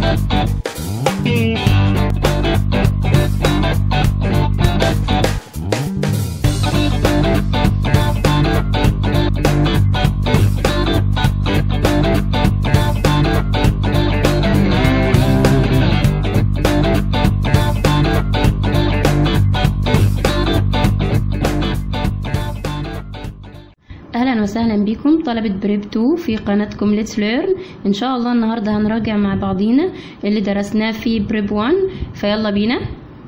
اهلا وسهلا بكم طلبة بريب 2 في قناتكم ليتس ليرن ان شاء الله النهارده هنراجع مع بعضينا اللي درسناه في بريب 1 فيلا بينا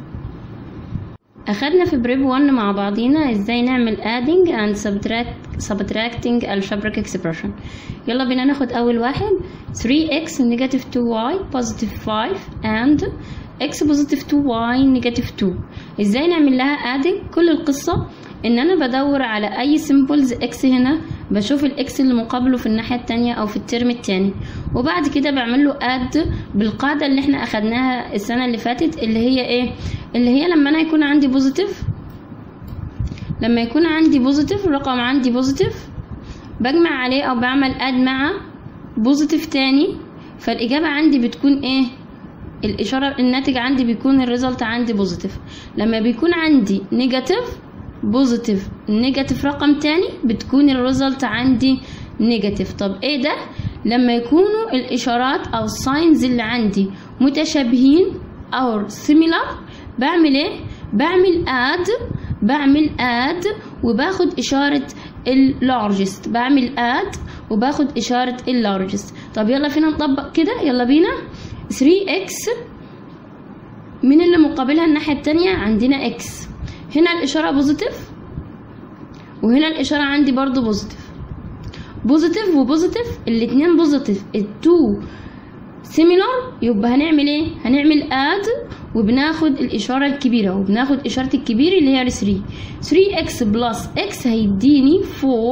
اخدنا في بريب 1 مع بعضينا ازاي نعمل adding and subtract subtracting algebraic expression يلا بينا ناخد اول واحد 3x negative 2y positive 5 and x positive 2y negative 2 ازاي نعمل لها adding كل القصة ان انا بدور على اي سيمبلز اكس هنا بشوف الاكس اللي مقابله في الناحيه التانية او في الترم التاني وبعد كده بعمل له اد بالقاعده اللي احنا اخدناها السنه اللي فاتت اللي هي ايه اللي هي لما انا يكون عندي بوزيتيف لما يكون عندي بوزيتيف رقم عندي بوزيتيف بجمع عليه او بعمل اد مع بوزيتيف تاني فالاجابه عندي بتكون ايه الاشاره الناتج عندي بيكون الريزلت عندي بوزيتيف لما بيكون عندي نيجاتيف بوزيتيف نيجاتيف رقم تاني بتكون الريزلت عندي نيجاتيف طب ايه ده لما يكونوا الاشارات او الساينز اللي عندي متشابهين او سيميلار بعمل ايه بعمل اد بعمل اد وباخد اشارة اللارجست بعمل اد وباخد اشارة اللارجست طب يلا فينا نطبق كده يلا بينا 3x من اللي مقابلها الناحية التانية عندنا x هنا الإشارة بوزيتيف وهنا الإشارة عندي برضو بوزيتيف بوزيتيف وبوزيتيف الاتنين بوزيتيف التو سيميلار يبقى هنعمل ايه هنعمل اد وبناخد الإشارة الكبيرة وبناخد إشارة الكبير اللي هي 3 3x بلس x هيديني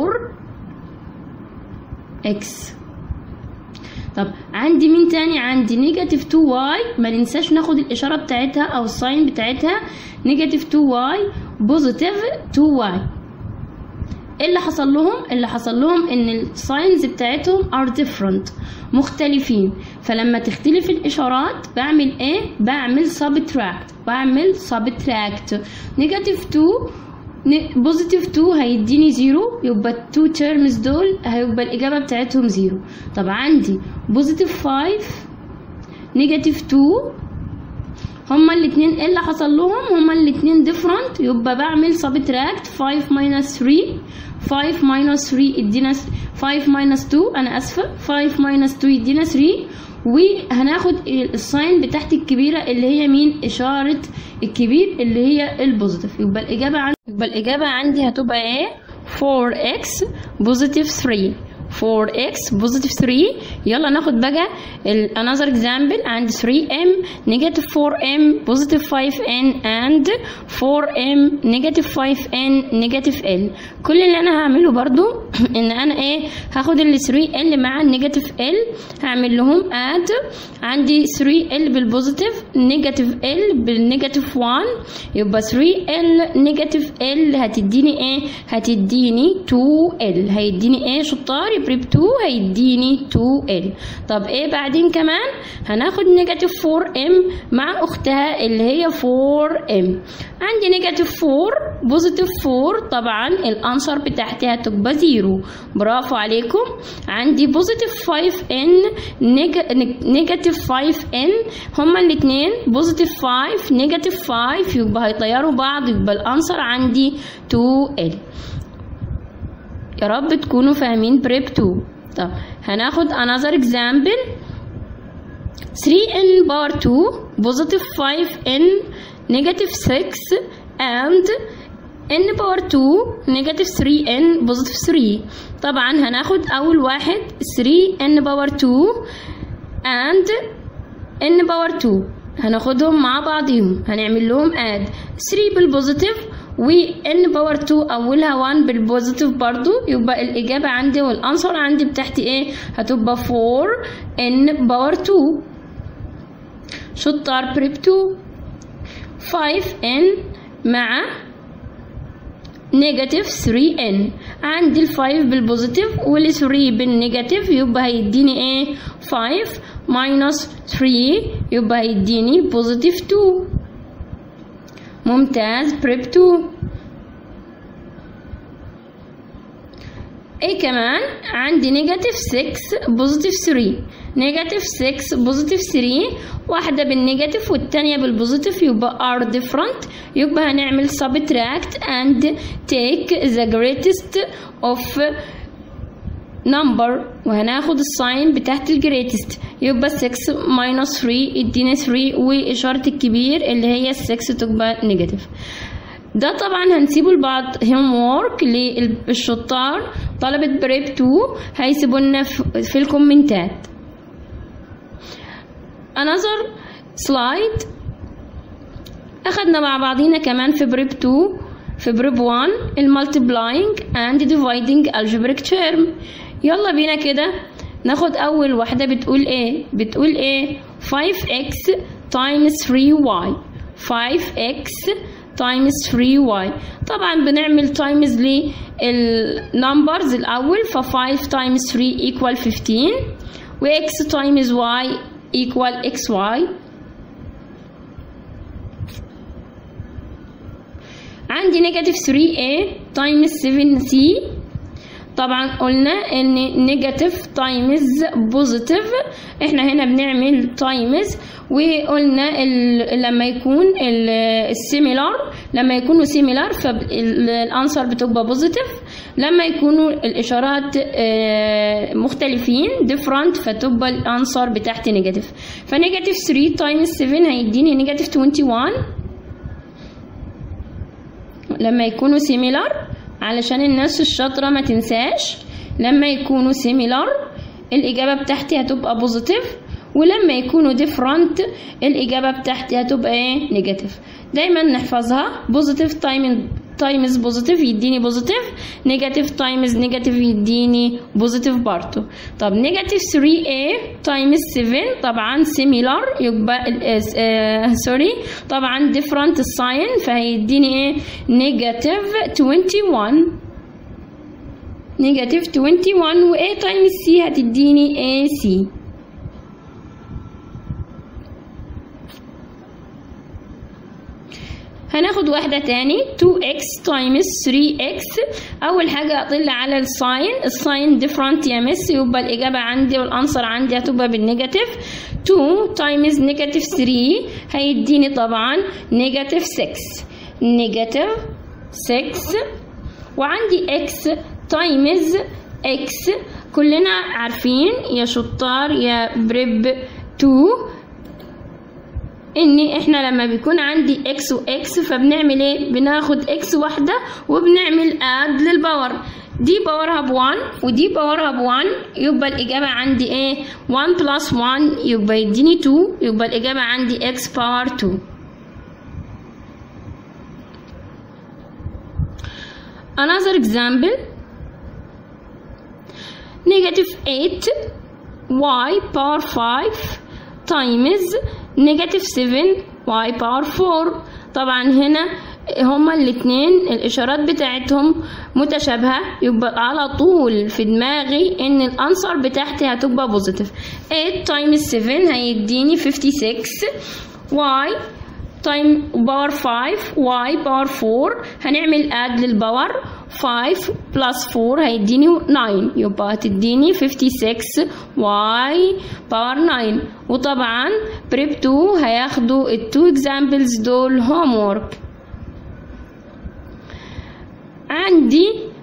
4x طب عندي مين تاني عندي نيجاتيف 2 واي ما ننساش ناخد الاشاره بتاعتها او الساين بتاعتها نيجاتيف 2 واي بوزيتيف 2 واي ايه اللي حصل لهم اللي حصل لهم ان الساينز بتاعتهم ار ديفرنت مختلفين فلما تختلف الاشارات بعمل ايه بعمل سبتراكت بعمل سبتراكت نيجاتيف 2 بوزيتيف 2 هيديني زيرو يبقى التو تيرمز دول هيبقى الإجابة بتاعتهم زيرو طب عندي بوزيتيف 5 نيجاتيف 2 هما الاتنين ايه اللي حصل لهم هما الاتنين ديفرنت يبقى بعمل سبتراكت 5 ماينس 3 5 ماينس 3 يدينا 5 ماينس 2 انا اسفه 5 ماينس 2 يدينا 3 وهناخد الساين بتاعت الكبيرة اللي هي مين إشارة الكبير اللي هي البوزيتيف يبقى الإجابة عندي يبقى الإجابة عندي هتبقى إيه 4x بوزيتيف 3 4x بوزيتيف 3 يلا ناخد بقى another example عندي 3m negative 4m positive 5n and 4m negative 5n negative l كل اللي انا هعمله برضو ان انا ايه هاخد ال 3l مع النيجاتيف l هعمل لهم add عندي 3l بالبوزيتيف نيجاتيف l بالنيجاتيف 1 يبقى 3l نيجاتيف l هتديني ايه هتديني 2l هيديني ايه شطار بريب 2 هيديني 2l طب ايه بعدين كمان هناخد نيجاتيف 4m مع اختها اللي هي 4m عندي نيجاتيف 4 بوزيتيف 4 طبعا الانسر بتاعتي هتبقى زيرو برافو عليكم عندي بوزيتيف 5n نيجاتيف 5n هما الاثنين بوزيتيف 5 نيجاتيف 5 يبقى هيطيروا بعض يبقى الانسر عندي 2l يا رب تكونوا فاهمين بريب 2 طب هناخد another example 3n bar 2 positive 5n negative 6 and n باور 2 نيجاتيف 3 n بوزيتيف 3 طبعا هناخد اول واحد 3 n باور 2 and n باور 2 هناخدهم مع بعضهم هنعمل لهم اد 3 بالبوزيتيف و n باور 2 اولها 1 بالبوزيتيف برضو يبقى الاجابه عندي والانسر عندي بتاعتي ايه هتبقى 4 n باور 2 شطار بريب 2 5 n مع نيجاتيف 3 ان عندي ال 5 بالبوزيتيف وال 3 بالنيجاتيف يبقى هيديني ايه 5 ماينس 3 يبقى هيديني بوزيتيف 2 ممتاز بريب 2 ايه كمان عندي نيجاتيف 6 بوزيتيف 3 نيجاتيف 6 بوزيتيف 3 واحدة بالنيجاتيف والتانية بالبوزيتيف يبقى are different يبقى هنعمل subtract and take the greatest of number وهناخد الساين بتاعت الجريتست يبقى 6 minus 3 يدينا 3 وإشارة الكبير اللي هي ال 6 تبقى نيجاتيف ده طبعا هنسيبه لبعض هوم وورك للشطار طلبة بريب 2 هيسيبوا لنا في الكومنتات another slide أخدنا مع بعضينا كمان في بريب 2 في بريب 1 المالتيبلاينج and dividing algebraic term يلا بينا كده ناخد أول واحدة بتقول إيه بتقول إيه 5x times 3y 5x times 3y طبعا بنعمل times للنمبرز الأول ف 5 times 3 equal 15 و x times y equal xy عندي نيجاتيف 3a times 7c طبعا قلنا ان نيجاتيف تايمز بوزيتيف احنا هنا بنعمل تايمز وقلنا لما يكون السيميلار لما يكونوا سيميلار فالانسر بتبقى بوزيتيف لما يكونوا الاشارات مختلفين ديفرنت فتبقى الانسر بتاعتي نيجاتيف فنيجاتيف 3 تايمز 7 هيديني نيجاتيف 21 لما يكونوا سيميلار علشان الناس الشاطرة ما تنساش لما يكونوا سيميلار الإجابة بتاعتي هتبقى بوزيتيف ولما يكونوا ديفرنت الإجابة بتاعتي هتبقى ايه نيجاتيف دايما نحفظها بوزيتيف تايم تايمز بوزيتيف يديني بوزيتيف نيجاتيف تايمز نيجاتيف يديني بوزيتيف برضه طب نيجاتيف 3a تايمز 7 طبعا سيميلار يبقى آه سوري طبعا ديفرنت الساين فهيديني ايه نيجاتيف 21 نيجاتيف 21 و a تايمز c هتديني ac هناخد واحدة تاني 2x times 3x أول حاجة أطل على الساين الساين different يا مس يبقى الإجابة عندي والأنسر عندي هتبقى بالنيجاتيف 2 times نيجاتيف 3 هيديني طبعا نيجاتيف 6 نيجاتيف 6 وعندي x times x كلنا عارفين يا شطار يا بريب 2 ان احنا لما بيكون عندي اكس واكس فبنعمل ايه بناخد اكس واحده وبنعمل اد للباور دي باورها ب1 ودي باورها ب1 يبقى الاجابه عندي ايه 1 بلس 1 يبقى يديني 2 يبقى الاجابه عندي اكس باور 2 another example negative 8 y power 5 times نيجاتيف 7 y باور 4 طبعا هنا هما الاتنين الاشارات بتاعتهم متشابهة يبقى على طول في دماغي ان الانسر بتاعتي هتبقى بوزيتيف 8 تايمز 7 هيديني 56 y تايم باور 5 y باور 4 هنعمل اد للباور 5 بلس 4 هيديني 9 يبقى هتديني 56 y باور 9 وطبعا بريب 2 هياخدوا التو اكزامبلز دول هوم وورك عندي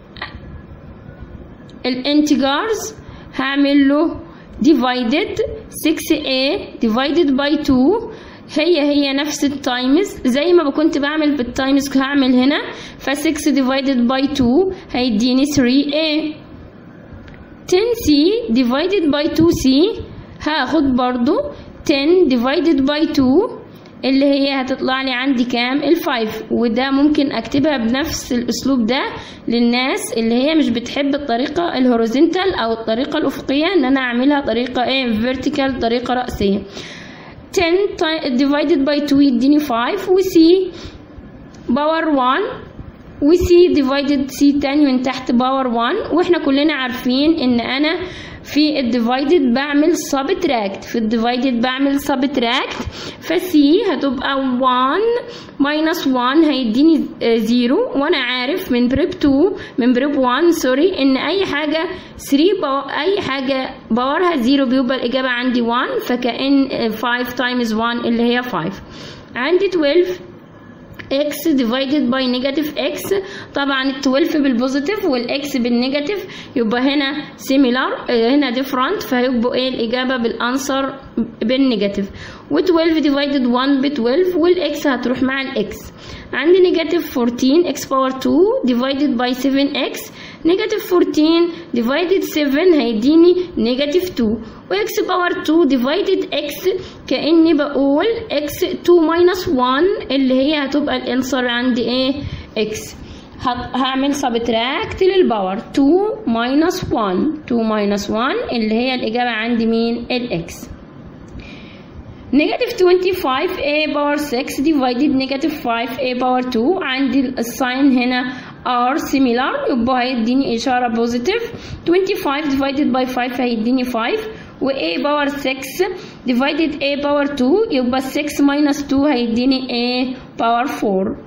الانتجرز هعمل له divided 6a divided by 2 هي هي نفس التايمز زي ما كنت بعمل بالتايمز هعمل هنا ف 6 divided by 2 هيديني 3a 10c divided by 2c هاخد برضو 10 divided by 2 اللي هي هتطلع لي عندي كام الفايف وده ممكن اكتبها بنفس الاسلوب ده للناس اللي هي مش بتحب الطريقه الهوريزونتال او الطريقه الافقيه ان انا اعملها طريقه ايه فيرتيكال طريقه راسيه 10 divided by 2 يديني 5 و c باور 1 وسي ديفايدد سي تاني من تحت باور 1 واحنا كلنا عارفين ان انا في الديفايدد بعمل سبتراكت في الديفايدد بعمل سبتراكت فسي هتبقى 1 ماينس 1 هيديني 0 وانا عارف من بريب 2 من بريب 1 سوري ان اي حاجه 3 باور اي حاجه باورها 0 بيبقى الاجابه عندي 1 فكأن 5 تايمز 1 اللي هي 5 عندي 12 x divided by negative x طبعا ال 12 بالبوزيتيف والاكس بالنيجاتيف يبقى هنا similar هنا different فهيبقوا ايه الاجابه بالانسر بالنيجاتيف و 12 divided 1 ب 12 والاكس هتروح مع الاكس عندي نيجاتيف 14 x باور 2 divided by 7x نيجاتيف 14 divided 7 هيديني نيجاتيف 2 واكس باور 2 divided x كاني بقول x 2 minus 1 اللي هي هتبقى الانسر عندي ايه x هعمل سبتراكت للباور 2 minus 1 2 minus 1 اللي هي الاجابه عندي مين الاكس نيجاتيف 25 a باور 6 divided نيجاتيف 5 a باور 2 عندي الساين هنا are similar يبقى هيديني إشارة بوزيتيف 25 divided by 5 هيديني 5 و a باور 6 divided a باور 2 يبقى 6 minus 2 هيديني a باور 4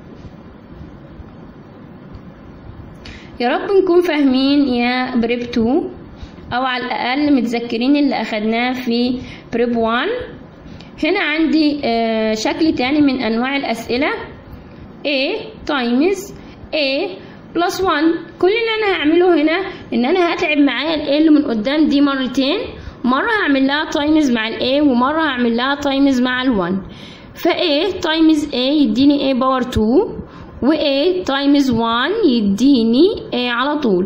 يا رب نكون فاهمين يا بريب 2 أو على الأقل متذكرين اللي أخدناه في بريب 1 هنا عندي آه شكل تاني من أنواع الأسئلة a times a plus 1 كل اللي أنا هعمله هنا إن أنا هتعب معايا ال a اللي من قدام دي مرتين مرة هعمل لها times مع ال a ومرة هعمل لها times مع ال 1 ف a times a يديني a باور 2 و a times 1 يديني a على طول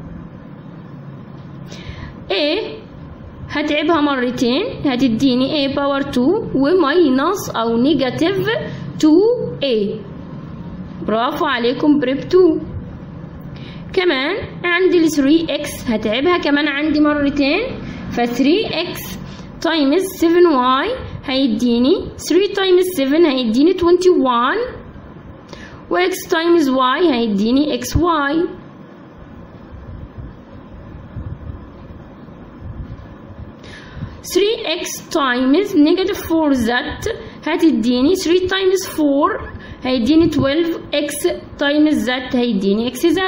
a هتعبها مرتين هتديني a باور 2 وماينس او نيجاتيف 2a برافو عليكم بريب 2 كمان عندي ال 3x هتعبها كمان عندي مرتين ف 3x تايمز 7y هيديني 3 تايمز 7 هيديني 21 و x تايمز y هيديني xy 3x times negative 4z هتديني 3 times 4 هيديني 12x times z هيديني x z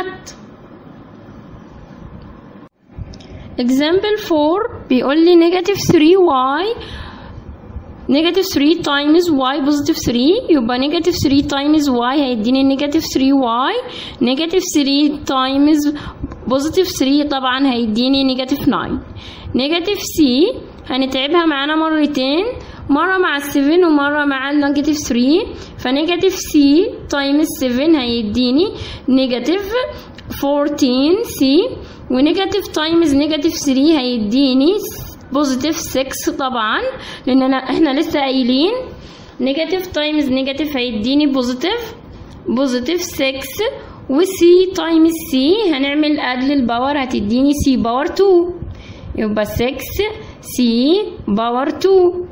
example 4 بيقول لي negative 3y negative 3 times y positive 3 يبقى negative 3 times y هيديني negative 3y negative 3 times positive 3 طبعا هيديني negative 9 negative c هنتعبها معانا مرتين مرة مع السفن ومرة مع النيجاتيف 3 فنيجاتيف سي تايمز 7 هيديني نيجاتيف 14 سي ونيجاتيف تايمز نيجاتيف 3 هيديني بوزيتيف 6 طبعا لان أنا احنا لسه قايلين نيجاتيف تايمز نيجاتيف هيديني بوزيتيف بوزيتيف 6 وسي تايمز سي هنعمل اد للباور هتديني سي باور 2 يبقى 6 سي باور 2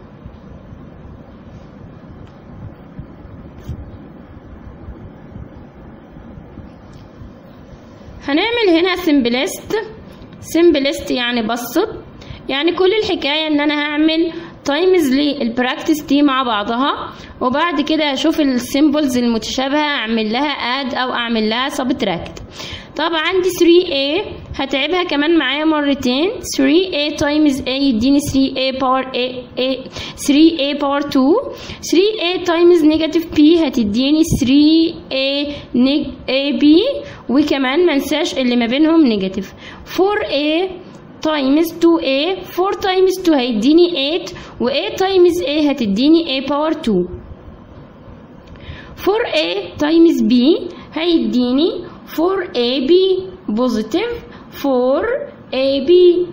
هنعمل هنا سمبلست سمبلست يعني بسط يعني كل الحكاية ان انا هعمل تايمز للبراكتس دي مع بعضها وبعد كده هشوف السيمبلز المتشابهة اعمل لها اد او اعمل لها سبتراكت طبعا عندي 3a هتعبها كمان معايا مرتين 3a تايمز a يديني 3a باور a, a 3a باور 2 3a تايمز نيجاتيف b هتديني 3a نيج a b وكمان منساش اللي ما بينهم نيجاتيف 4a تايمز 2a 4 تايمز 2 هيديني 8 و a تايمز a هتديني a باور 2 4a تايمز b هيديني 4ab بوزيتيف 4ab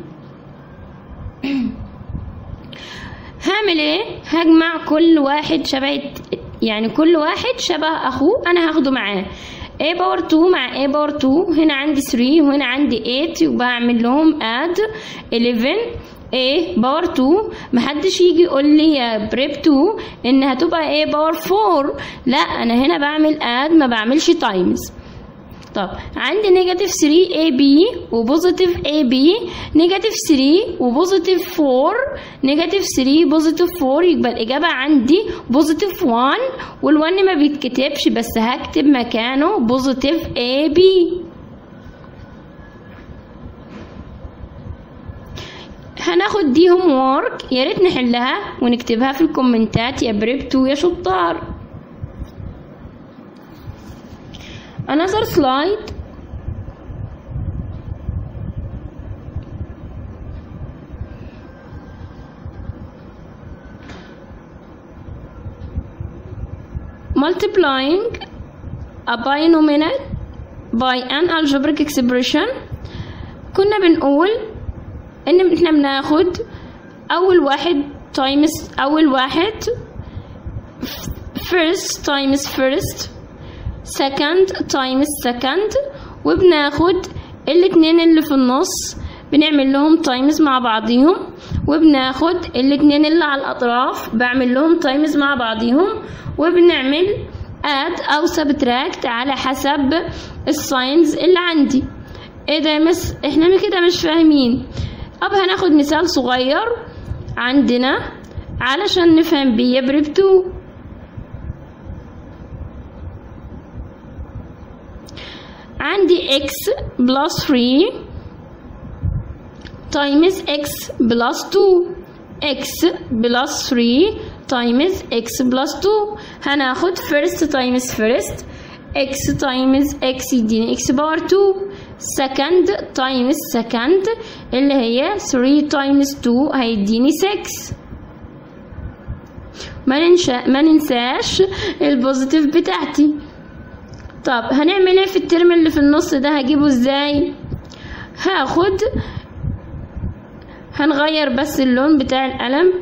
هعمل ايه هجمع كل واحد شبه يعني كل واحد شبه اخوه انا هاخده معاه a باور 2 مع a باور 2 هنا عندي 3 وهنا عندي 8 يبقى هعمل لهم add 11 a باور 2 محدش يجي يقول لي يا بريب 2 ان هتبقى a باور 4 لا انا هنا بعمل add ما بعملش times طب عندي نيجاتيف 3 اي بي وبوزيتيف اي بي نيجاتيف 3 وبوزيتيف 4 نيجاتيف 3 بوزيتيف 4 يبقى الإجابة عندي بوزيتيف 1 وال1 ما بيتكتبش بس هكتب مكانه بوزيتيف اي بي هناخد دي هوم وورك يا ريت نحلها ونكتبها في الكومنتات يا بريبتو يا شطار another slide multiplying a binomial by an algebraic expression كنا بنقول ان احنا بناخد اول واحد times اول واحد first times first second times second وبناخد الاتنين اللي في النص بنعمل لهم تايمز مع بعضيهم وبناخد الاتنين اللي على الاطراف بعمل لهم تايمز مع بعضيهم وبنعمل اد او سبتراكت على حسب الساينز اللي عندي ايه ده يا مس احنا كده مش فاهمين طب هناخد مثال صغير عندنا علشان نفهم بيه بريبتو عندي x plus 3 times x plus 2 x plus 3 times x plus 2 هناخد first times first x times x يديني x باور 2 second times second اللي هي 3 times 2 هيديني 6 ما ننشا ما ننساش البوزيتيف بتاعتي طب هنعمل ايه في الترم اللي في النص ده هجيبه ازاي هاخد هنغير بس اللون بتاع القلم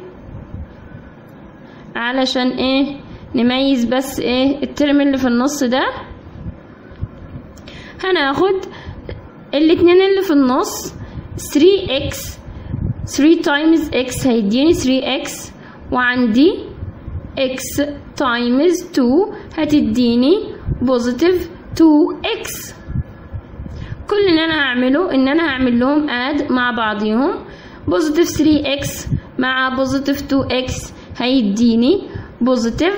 علشان ايه نميز بس ايه الترم اللي في النص ده هناخد الاتنين اللي في النص 3x 3 times x هيديني 3x وعندي x times 2 هتديني بوزيتيف 2x كل اللي انا هعمله ان انا هعمل لهم اد مع بعضهم بوزيتيف 3x مع بوزيتيف 2x هيديني بوزيتيف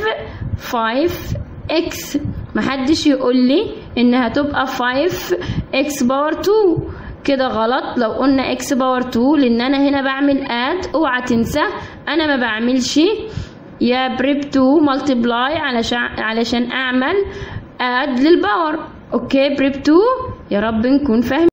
5x محدش يقول لي انها تبقى 5x باور 2 كده غلط لو قلنا x باور 2 لان انا هنا بعمل اد اوعى تنسى انا ما بعملش يا بريب 2 ملتبلاي علشان علشان اعمل اد للباور اوكي بريب 2 يا رب نكون فاهمين